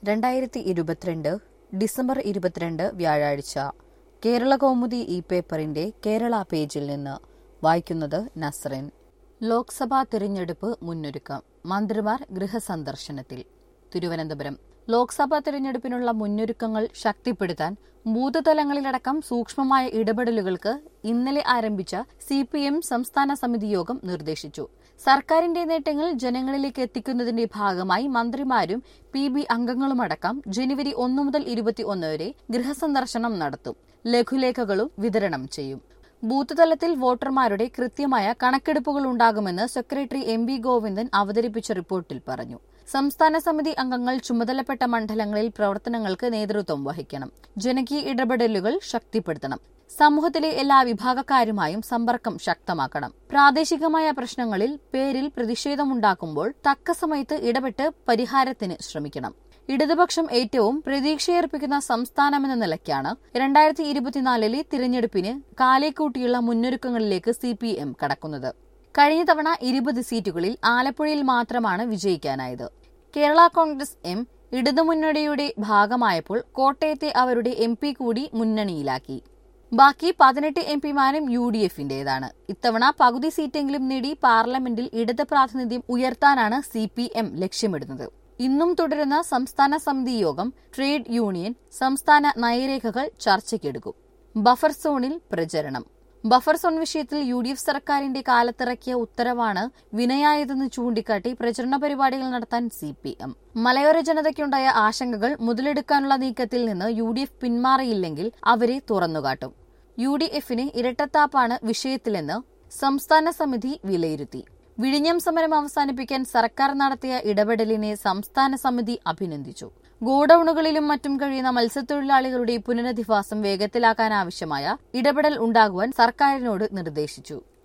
രണ്ടായിരത്തി ഇരുപത്തിരണ്ട് ഡിസംബർ ഇരുപത്തിരണ്ട് വ്യാഴാഴ്ച കേരള കൗമുദി ഈ പേപ്പറിന്റെ കേരള പേജിൽ നിന്ന് വായിക്കുന്നത് നസ്റിൻ ലോക്സഭാ തിരഞ്ഞെടുപ്പ് മുന്നൊരുക്കം മന്ത്രിമാർ ഗൃഹസന്ദർശനത്തിൽ തിരുവനന്തപുരം ലോക്സഭാ തിരഞ്ഞെടുപ്പിനുള്ള മുന്നൊരുക്കങ്ങൾ ശക്തിപ്പെടുത്താൻ ബൂത്ത് തലങ്ങളിലടക്കം സൂക്ഷ്മമായ ഇടപെടലുകൾക്ക് ഇന്നലെ ആരംഭിച്ച സി പി എം സംസ്ഥാന സമിതി യോഗം നിർദ്ദേശിച്ചു സർക്കാരിന്റെ നേട്ടങ്ങൾ ജനങ്ങളിലേക്ക് എത്തിക്കുന്നതിന്റെ ഭാഗമായി മന്ത്രിമാരും പി ബി അംഗങ്ങളുമടക്കം ജനുവരി ഒന്ന് മുതൽ ഇരുപത്തിയൊന്ന് വരെ ഗൃഹസന്ദർശനം നടത്തും ലഘുലേഖകളും വിതരണം ചെയ്യും ബൂത്ത് തലത്തിൽ വോട്ടർമാരുടെ കൃത്യമായ കണക്കെടുപ്പുകൾ ഉണ്ടാകുമെന്ന് സെക്രട്ടറി എം വി ഗോവിന്ദൻ അവതരിപ്പിച്ച റിപ്പോർട്ടിൽ പറഞ്ഞു സംസ്ഥാന സമിതി അംഗങ്ങൾ ചുമതലപ്പെട്ട മണ്ഡലങ്ങളിൽ പ്രവർത്തനങ്ങൾക്ക് നേതൃത്വം വഹിക്കണം ജനകീയ ഇടപെടലുകൾ ശക്തിപ്പെടുത്തണം സമൂഹത്തിലെ എല്ലാ വിഭാഗക്കാരുമായും സമ്പർക്കം ശക്തമാക്കണം പ്രാദേശികമായ പ്രശ്നങ്ങളിൽ പേരിൽ പ്രതിഷേധമുണ്ടാക്കുമ്പോൾ തക്ക സമയത്ത് ഇടപെട്ട് പരിഹാരത്തിന് ശ്രമിക്കണം ഇടതുപക്ഷം ഏറ്റവും പ്രതീക്ഷയർപ്പിക്കുന്ന സംസ്ഥാനമെന്ന നിലയ്ക്കാണ് രണ്ടായിരത്തി ഇരുപത്തിനാലിലെ തിരഞ്ഞെടുപ്പിന് കാലേക്കൂട്ടിയുള്ള മുന്നൊരുക്കങ്ങളിലേക്ക് സി പി എം കടക്കുന്നത് കഴിഞ്ഞ തവണ ഇരുപത് സീറ്റുകളിൽ ആലപ്പുഴയിൽ മാത്രമാണ് വിജയിക്കാനായത് കേരള കോൺഗ്രസ് എം ഇടതുമുന്നണിയുടെ ഭാഗമായപ്പോൾ കോട്ടയത്തെ അവരുടെ എം പി കൂടി മുന്നണിയിലാക്കി ബാക്കി പതിനെട്ട് എം പിമാരും യു ഡി എഫിന്റേതാണ് ഇത്തവണ പകുതി സീറ്റെങ്കിലും നേടി പാർലമെന്റിൽ ഇടത് പ്രാതിനിധ്യം ഉയർത്താനാണ് സി പി എം ലക്ഷ്യമിടുന്നത് ഇന്നും തുടരുന്ന സംസ്ഥാന സമിതി യോഗം ട്രേഡ് യൂണിയൻ സംസ്ഥാന നയരേഖകൾ ചർച്ചയ്ക്കെടുക്കും ബഫർ സോണിൽ പ്രചരണം ബഫർ സോൺ വിഷയത്തിൽ യു ഡി എഫ് സർക്കാരിന്റെ കാലത്തിറക്കിയ ഉത്തരവാണ് വിനയായതെന്ന് ചൂണ്ടിക്കാട്ടി പ്രചരണ പരിപാടികൾ നടത്താൻ സി പി എം മലയോര ജനതയ്ക്കുണ്ടായ ആശങ്കകൾ മുതലെടുക്കാനുള്ള നീക്കത്തിൽ നിന്ന് യു ഡി എഫ് പിന്മാറിയില്ലെങ്കിൽ അവരെ തുറന്നുകാട്ടും യു ഡി എഫിന് ഇരട്ടത്താപ്പാണ് വിഷയത്തിലെന്ന് സംസ്ഥാന സമിതി വിലയിരുത്തി വിഴിഞ്ഞം സമരം അവസാനിപ്പിക്കാൻ സർക്കാർ നടത്തിയ ഇടപെടലിനെ സംസ്ഥാന സമിതി അഭിനന്ദിച്ചു ഗോഡൌണുകളിലും മറ്റും കഴിയുന്ന മത്സ്യത്തൊഴിലാളികളുടെ പുനരധിവാസം വേഗത്തിലാക്കാനാവശ്യമായ ഇടപെടൽ ഉണ്ടാകുവാൻ സർക്കാരിനോട് നിർദ്ദേശിച്ചു